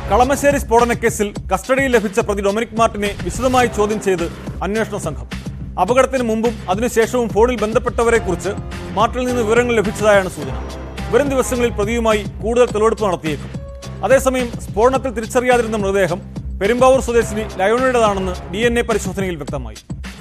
കളമശ്ശേരി സ്ഫോടനക്കേസിൽ കസ്റ്റഡിയിൽ ലഭിച്ച പ്രതി ഡൊമിനിക് മാർട്ടിനെ വിശദമായി ചോദ്യം ചെയ്ത് അന്വേഷണ സംഘം അപകടത്തിന് മുമ്പും അതിനുശേഷവും ഫോണിൽ ബന്ധപ്പെട്ടവരെക്കുറിച്ച് മാർട്ടിൽ നിന്ന് വിവരങ്ങൾ ലഭിച്ചതായാണ് സൂചന വരും ദിവസങ്ങളിൽ പ്രതിയുമായി കൂടുതൽ തെളിവെടുപ്പ് നടത്തിയേക്കും അതേസമയം സ്ഫോടനത്തിൽ തിരിച്ചറിയാതിരുന്ന മൃതദേഹം പെരുമ്പാവൂർ സ്വദേശിനി ലയോണയുടേതാണെന്ന് ഡി എൻ എ പരിശോധനയിൽ വ്യക്തമായി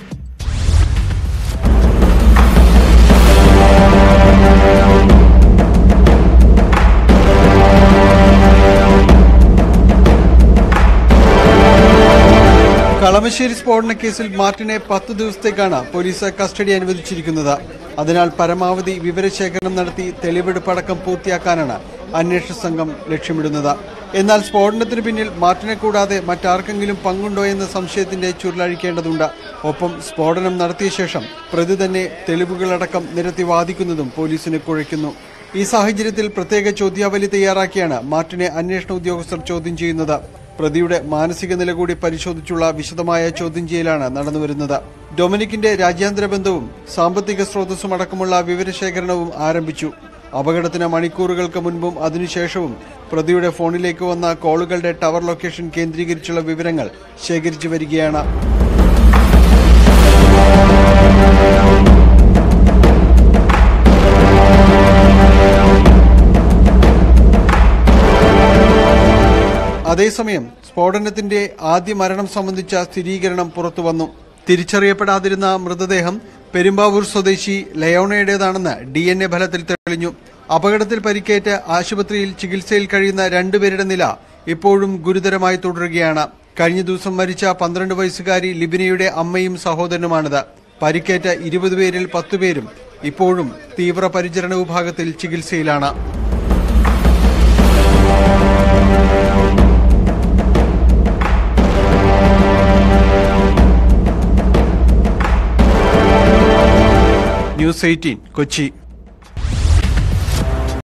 കളമശ്ശേരി സ്ഫോടന കേസിൽ മാർട്ടിനെ പത്ത് ദിവസത്തേക്കാണ് പോലീസ് കസ്റ്റഡി അനുവദിച്ചിരിക്കുന്നത് അതിനാൽ പരമാവധി വിവരശേഖരണം നടത്തി തെളിവെടുപ്പടക്കം പൂർത്തിയാക്കാനാണ് അന്വേഷണ സംഘം ലക്ഷ്യമിടുന്നത് എന്നാൽ സ്ഫോടനത്തിന് പിന്നിൽ മാർട്ടിനെ കൂടാതെ മറ്റാർക്കെങ്കിലും പങ്കുണ്ടോ എന്ന സംശയത്തിന്റെ ചുരുളഴിക്കേണ്ടതുണ്ട് ഒപ്പം സ്ഫോടനം നടത്തിയ ശേഷം പ്രതി തന്നെ തെളിവുകളടക്കം നിരത്തി വാദിക്കുന്നതും പോലീസിനെ കുഴയ്ക്കുന്നു ഈ സാഹചര്യത്തിൽ പ്രത്യേക ചോദ്യാവലി തയ്യാറാക്കിയാണ് മാർട്ടിനെ അന്വേഷണ ഉദ്യോഗസ്ഥർ ചോദ്യം ചെയ്യുന്നത് പ്രതിയുടെ മാനസിക നില കൂടി പരിശോധിച്ചുള്ള വിശദമായ ചോദ്യം ചെയ്യലാണ് നടന്നുവരുന്നത് ഡൊമിനിക്കിന്റെ രാജ്യാന്തര ബന്ധവും സാമ്പത്തിക സ്രോതസ്സും അടക്കമുള്ള വിവരശേഖരണവും ആരംഭിച്ചു അപകടത്തിന് മണിക്കൂറുകൾക്ക് മുൻപും അതിനുശേഷവും പ്രതിയുടെ ഫോണിലേക്ക് വന്ന കോളുകളുടെ ടവർ ലൊക്കേഷൻ കേന്ദ്രീകരിച്ചുള്ള വിവരങ്ങൾ ശേഖരിച്ചു വരികയാണ് അതേസമയം സ്ഫോടനത്തിന്റെ ആദ്യ മരണം സംബന്ധിച്ച സ്ഥിരീകരണം പുറത്തുവന്നു തിരിച്ചറിയപ്പെടാതിരുന്ന മൃതദേഹം പെരുമ്പാവൂർ സ്വദേശി ലയോണയുടേതാണെന്ന് ഡി എൻ എ ഫലത്തിൽ തെളിഞ്ഞു അപകടത്തിൽ പരിക്കേറ്റ് ആശുപത്രിയിൽ ചികിത്സയിൽ കഴിയുന്ന രണ്ടുപേരുടെ നില ഇപ്പോഴും ഗുരുതരമായി തുടരുകയാണ് കഴിഞ്ഞ ദിവസം മരിച്ച പന്ത്രണ്ട് വയസ്സുകാരി ലിബിനയുടെ അമ്മയും സഹോദരനുമാണിത് പരിക്കേറ്റ ഇരുപത് പേരിൽ പത്തുപേരും ഇപ്പോഴും തീവ്രപരിചരണ വിഭാഗത്തിൽ ചികിത്സയിലാണ് ന്യൂസ് എയ്റ്റീൻ കൊച്ചി